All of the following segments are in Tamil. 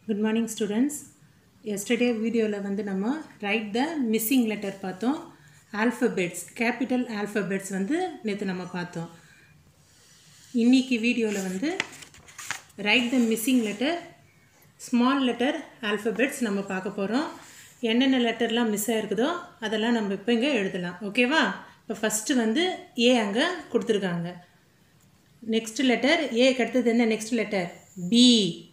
குட் மார்னிங் ஸ்டூடெண்ட்ஸ் எஸ்டர்டே வீடியோவில் வந்து நம்ம ரைட் த மிஸ்ஸிங் லெட்டர் பார்த்தோம் ஆல்ஃபபெட்ஸ் கேபிட்டல் ஆல்ஃபபெட்ஸ் வந்து நேற்று நம்ம பார்த்தோம் இன்னைக்கு வீடியோவில் வந்து write the missing letter small letter alphabets நம்ம பார்க்க போகிறோம் என்னென்ன லெட்டர்லாம் மிஸ் ஆயிருக்குதோ அதெல்லாம் நம்ம இப்போ இங்கே எழுதலாம் ஓகேவா இப்போ ஃபஸ்ட்டு வந்து ஏ அங்கே கொடுத்துருக்காங்க நெக்ஸ்ட் லெட்டர் ஏக்கு அடுத்தது என்ன நெக்ஸ்ட் லெட்டர் பி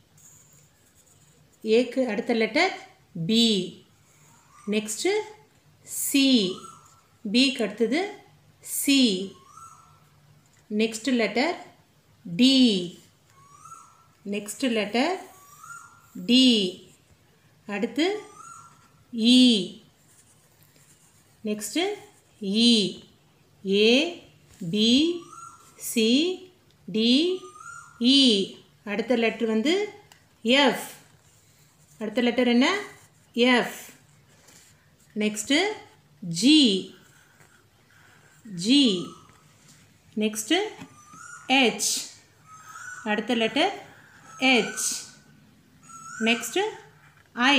ஏக்கு அடுத்த லெட்டர் பி நெக்ஸ்ட்டு சி பிக்கு அடுத்தது C next letter D next letter D அடுத்து E next E A B C D E அடுத்த லெட்ரு வந்து எஃப் அடுத்த லெட்டர் என்ன F next G G next H அடுத்த letter H next I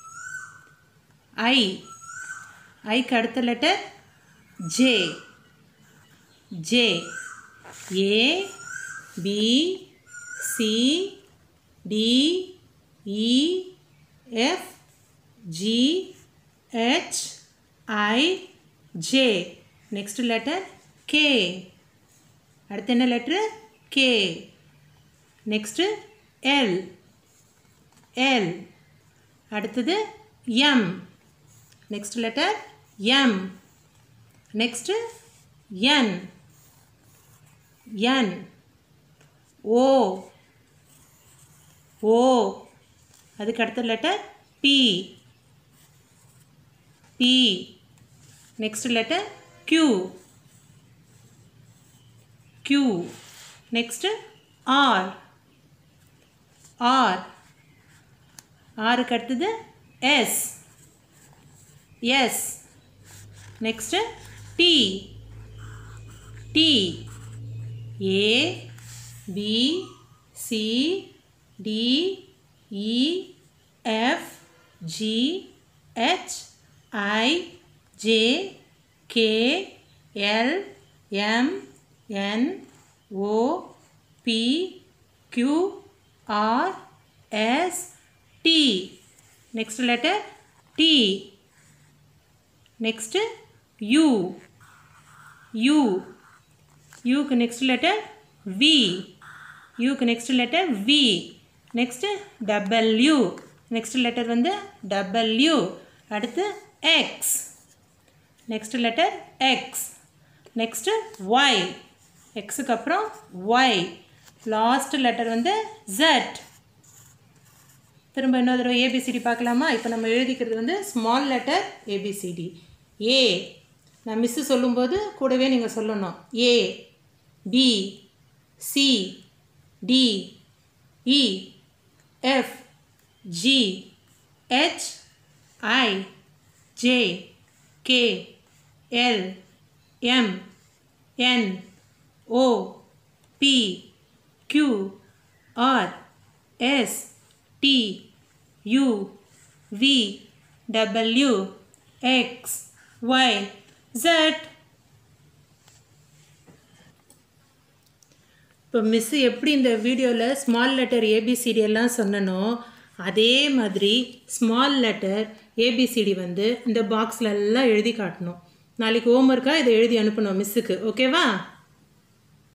I ஐக்கு அடுத்த letter J J A B C D E F G H I J next letter K அடுத்து என்ன letter K next L L அடுத்தது M next letter M next என் என் ஓ ஓ அதுக்கு அடுத்த letter P P next letter Q Q next R R ஆருக்கு அடுத்தது S S next T T A B C D E F G H I J K L M N O P Q R S T next letter T next U U யூக்கு நெக்ஸ்ட் லெட்டர் வி யூக்கு next letter V next W next letter வந்து டபிள்யூ அடுத்து X next letter X next Y எக்ஸுக்கு அப்புறம் ஒய் லாஸ்ட் லெட்டர் வந்து ஜெட் திரும்ப இன்னொரு தடவை ஏபிசிடி பார்க்கலாமா இப்போ நம்ம எழுதிக்கிறது வந்து ஸ்மால் லெட்டர் ஏபிசிடி ஏ நான் மிஸ்ஸு சொல்லும்போது கூடவே நீங்கள் சொல்லணும் A B C D E F G H I J K L M N O P Q R S T U V W X Y Z இப்போ மிஸ்ஸு எப்படி இந்த வீடியோவில் ஸ்மால் லெட்டர் ஏபிசிடி எல்லாம் சொன்னனோ அதே மாதிரி ஸ்மால் லெட்டர் ஏபிசிடி வந்து இந்த பாக்ஸில் எல்லாம் எழுதி காட்டணும் நாளைக்கு ஹோம்ஒர்க்காக இதை எழுதி அனுப்பணும் மிஸ்ஸுக்கு ஓகேவா